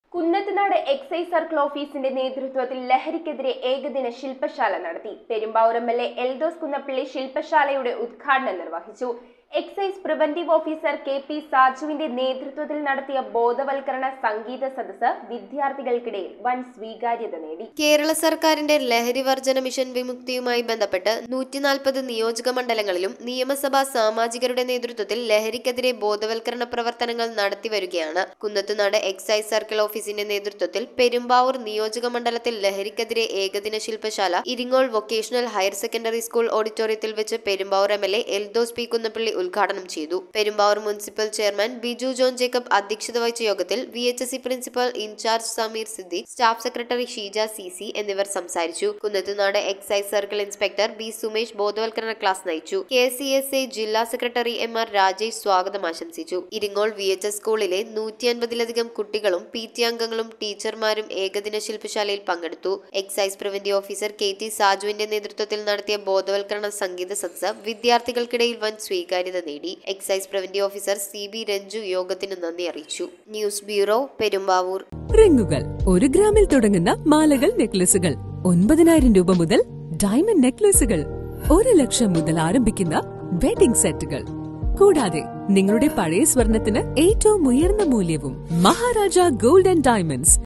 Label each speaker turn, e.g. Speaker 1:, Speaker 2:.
Speaker 1: Kunnathunad excise circle ഓഫീസിന്റെ നേതൃത്വത്തിൽ ലഹരിക്കെതിരെ ഏകദിന ശില്പശാല നടത്തി Perumbavoor M L A Eldhose Kunnappilly ശില്പശാലയുടെ ഉദ്ഘാടനം നിർവഹിച്ചു excise preventive officer K P സാജുവിന്റെ നേതൃത്വത്തിൽ നടത്തിയ ബോധവൽക്കരണ സംഗീത സദസ്സ് വിദ്യാർത്ഥികൾക്കിടയിൽ വൻ സ്വീകാര്യത നേടി
Speaker 2: കേരള സർക്കാരിന്റെ ലഹരി വർജന മിഷൻ വിമുക്തിയുമായി ബന്ധപ്പെട്ട് നൂറ്റി നാൽപ്പത് നിയോജക മണ്ഡലങ്ങളിലും നിയമസഭാ സാമാജികരുടെ നേതൃത്വത്തിൽ ലഹരിക്കെതിരെ ബോധവൽക്കരണ പ്രവർത്തനങ്ങൾ നടത്തിവരികയാണ് കുന്നത്തുനാട് എക്സൈസ് സർക്കിൾ ഓഫീസിന്റെ നേതൃത്വത്തിൽ പെരുമ്പാവൂർ നിയോജക മണ്ഡലത്തിൽ ലഹരിക്കെതിരെ ഏകദിന ശില്പശാല Iringol vocational higher secondary school ഓഡിറ്റോറിയത്തിൽ വെച്ച് Perumbavoor M L A Eldhose P Kunnappilly ഉദ്ഘാടനം ചെയ്തു Perumbavoor municipal chairman Biju John Jacob അധ്യക്ഷത വഹിച്ച യോഗത്തിൽ V H S C principal in-charge Sameer Siddique staff secretary Sheeja C C എന്നിവർ സംസാരിച്ചു Kunnathunad excise circle inspector B Sumesh ബോധവൽക്കരണ ക്ലാസ് നയിച്ചു കെ സി എസ് എ ജില്ലാ സെക്രട്ടറി എം ആർ രാജേഷ് സ്വാഗതം ആശംസിച്ചു ഇരിങ്ങോൾ വി എച്ച് എസ് സ്കൂളിലെ നൂറ്റി അൻപതിലധികം കുട്ടികളും പി ടി അംഗങ്ങളും ടീച്ചർമാരും ഏകദിന ശില്പശാലയിൽ പങ്കെടുത്തു excise preventive officer K T സാജുവിന്റെ നേതൃത്വത്തിൽ നടത്തിയ ബോധവൽക്കരണ സംഗീത സദസ്സ് വിദ്യാർത്ഥികൾക്കിടയിൽ വൻ സ്വീകാര്യത നേടി excise preventive officer C B Ranju യോഗത്തിന് നന്ദി അറിയിച്ചു ന്യൂസ് ബ്യൂറോ പെരുമ്പാവൂർ
Speaker 3: റിങ്ങുകൾ ഒരു ഗ്രാമിൽ തുടങ്ങുന്ന മാലകൾ നെക്ലസുകൾ ഒൻപതിനായിരം രൂപ മുതൽ ഡയമണ്ട് നെക്ലസുകൾ ഒരു ലക്ഷം മുതൽ ആരംഭിക്കുന്ന വെഡിംഗ് സെറ്റുകൾ കൂടാതെ നിങ്ങളുടെ പഴയ സ്വർണത്തിന് ഏറ്റവും ഉയർന്ന മൂല്യവും മഹാരാജ ഗോൾഡ് ആൻഡ് ഡയമണ്ട്സ്